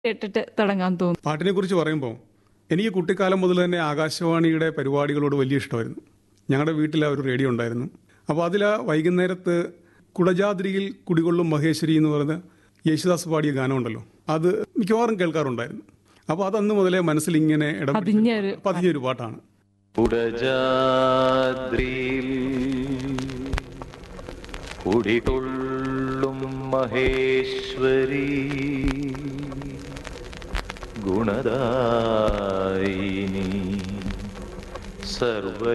കേട്ടിട്ട് തുടങ്ങാൻ തോന്നും പാട്ടിനെ കുറിച്ച് പറയുമ്പോൾ എനിക്ക് കുട്ടിക്കാലം മുതൽ തന്നെ ആകാശവാണിയുടെ പരിപാടികളോട് വലിയ ഇഷ്ടമായിരുന്നു ഞങ്ങളുടെ വീട്ടിൽ ഒരു റേഡിയോ ഉണ്ടായിരുന്നു അപ്പോൾ അതിൽ വൈകുന്നേരത്ത് കുടജാദ്രിയിൽ കുടികൊള്ളും മഹേശ്വരി എന്ന് പറയുന്ന യേശുദാസ് പാടിയ ഗാനമുണ്ടല്ലോ അത് മിക്കവാറും കേൾക്കാറുണ്ടായിരുന്നു അപ്പോൾ അത് അന്ന് മുതലേ മനസ്സിൽ ഇങ്ങനെ ഇടം പിടിച്ച പതിഞ്ഞൊരു പതിഞ്ഞൊരു പാട്ടാണ് കുടജാദ്രിയിൽ കുടികൊള്ളും മഹേശ്വരി ഗുണദായിനി സർവ